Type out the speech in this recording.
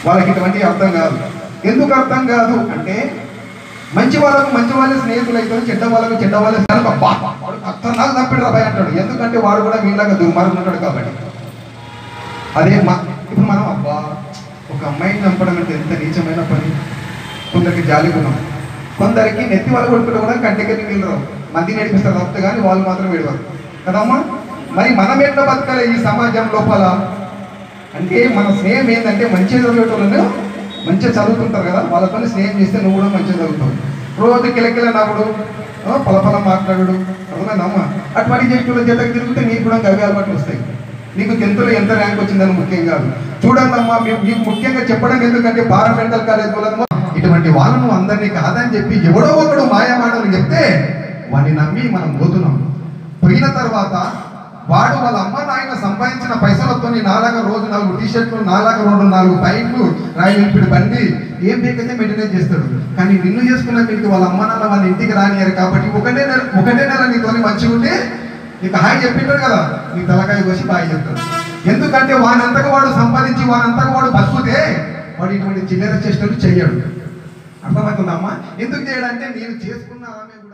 వాళ్ళకి ఇటువంటి అర్థం కాదు ఎందుకు అర్థం కాదు అంటే మంచి వాళ్ళకు మంచి వాళ్ళే స్నేహితులు అయితే చెడ్డ వాళ్ళకు చెడ్డ వాళ్ళే స్నేహితులు. అబ్బా, వాడు ఖతర్నాక్ తప్పిడు రాబాయ్ అంటాడు ఎందుకంటే వాడు కూడా మీలాగా దుర్మార్గం ఉంటాడు కాబట్టి అదే మా ఇప్పుడు మనం అబ్బా ఒక అమ్మాయిని చంపడం అంటే ఎంత నీచమైన పని కొందరికి జాలి గుణం కొందరికి నెత్తి వాళ్ళ కొడుకులు కూడా కంటికి నీళ్ళు రావు మంది నేర్పిస్తారు తప్పితే కానీ వాళ్ళు మాత్రం విడవరు కదమ్మా మరి మనం ఎట్లా బతకాలి ఈ సమాజం లోపల అంటే మన స్నేహం ఏంటంటే మంచిగా చదివేటోళ్ళను మంచిగా చదువుతుంటారు కదా వాళ్ళతో స్నేహం చేస్తే నువ్వు కూడా మంచిగా చదువుతావు రోజు కిలకిల నవ్వుడు ఆ, పలపల మాట్లాడు అర్థమైందమ్మా అటువంటి చేసిన జతకు తిరిగితే నీకు కూడా గవి అలవాట్లు వస్తాయి నీకు టెన్త్లో ఎంత ర్యాంక్ వచ్చిందని ముఖ్యం కాదు చూడండి అమ్మా మేము మీకు ముఖ్యంగా చెప్పడం ఎందుకంటే పారామెంటల్ కాలేజ్ వాళ్ళను ఇటువంటి వాళ్ళను అందరినీ కాదని చెప్పి ఎవడో ఒకడు మాయమాటలు చెప్తే వాడిని నమ్మి మనం పోతున్నాం పోయిన తర్వాత వాడు వాళ్ళ అమ్మ నాయన సంపాదించిన పైసలతో నాలాగా రోజు నాలుగు టీ షర్ట్లు నాలాగా రెండు నాలుగు పైట్లు రాయి వెంపిడి బండి ఏం బేకైతే మెయింటైన్ చేస్తాడు కానీ నిన్ను చేసుకున్న మీకు వాళ్ళ అమ్మ నాన్న వాళ్ళ ఇంటికి రానియారు కాబట్టి ఒకటే నెల ఒకటే నెల నీతోని మంచిగా ఉంటే నీకు హాయ్ చెప్పింటాడు కదా నీ తలకాయ కోసి బాయ్ చెప్తాడు ఎందుకంటే వానంతగా వాడు సంపాదించి వానంతగా వాడు బతుకుతే వాడు ఇటువంటి చిల్లర చేష్టలు చెయ్యడు అర్థమవుతుందమ్మా ఎందుకు చేయడంటే నేను చేసుకున్న ఆమె